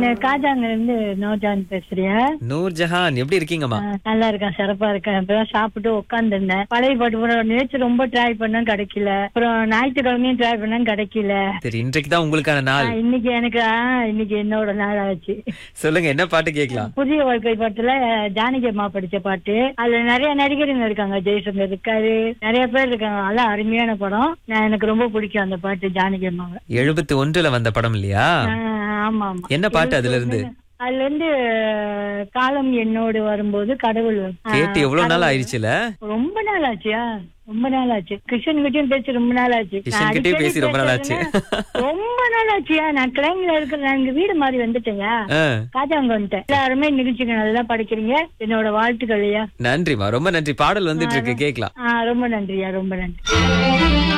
நான் காஜாங்க இருந்து நோஜான் பேசுறேன் நூர் ஜஹான் எப்படி இருக்கீங்கம்மா ஆ, நல்லா இருக்கேன் சிறப்பா இருக்கேன் இப்பதான் சாப்பிட்டு உட்காந்துருந்தேன் பழைய பாட்டு கூட நேற்று ரொம்ப ட்ரை பண்ணேன் கிடைக்கல அப்புறம் ஞாயிற்றுக்கிழமையும் ட்ரை பண்ணேன் கிடைக்கல சரி இன்றைக்கு தான் உங்களுக்கான ஆ, நாள் இன்னைக்கு எனக்கு ஆ, இன்னைக்கு என்னோட நாள் ஆச்சு சொல்லுங்க என்ன பாட்டு கேட்கலாம் புதிய வாழ்க்கை பாட்டுல ஜானகி அம்மா படிச்ச பாட்டு அதுல நிறைய நடிகருங்க இருக்காங்க ஜெய்சங்கர் இருக்காரு நிறைய பேர் இருக்காங்க அதெல்லாம் அருமையான படம் நான் எனக்கு ரொம்ப பிடிக்கும் அந்த பாட்டு ஜானகி அம்மாவை எழுபத்தி ஒன்றுல வந்த படம் இல்லையா ஆ, ஆமா ஆமா என்ன பாட்டு அதுல இருந்து அதுல இருந்து காலம் என்னோடு வரும்போது கடவுள் ஆ, கேட்டு எவ்வளவு நாள் ஆயிடுச்சுல ரொம்ப நாள் ஆச்சியா ரொம்ப நாள் ஆச்சு கிருஷ்ணன் கிட்டயும் பேசி ரொம்ப நாள் ஆச்சு கிஷன் நான் கிட்டயும் அடிக்கடி பேசி ரொம்ப நாள் ஆச்சு. பேசுறதுன்னா, ரொம்ப நாள் ஆச்சியா நான் கிளைங்ல இருக்கிற நான் எங்க வீடு மாதிரி வந்துட்டேயா ஆ, காஜாங்க வந்துட்டேன் எல்லாருமே நிகழ்ச்சிக்கு நல்லா படிக்கிறீங்க என்னோட வாழ்த்துக்கள்யா நன்றிமா ரொம்ப நன்றி பாடல் வந்துட்டு இருக்கு கேட்கலாம் ஆ ரொம்ப நன்றியா ரொம்ப நன்றி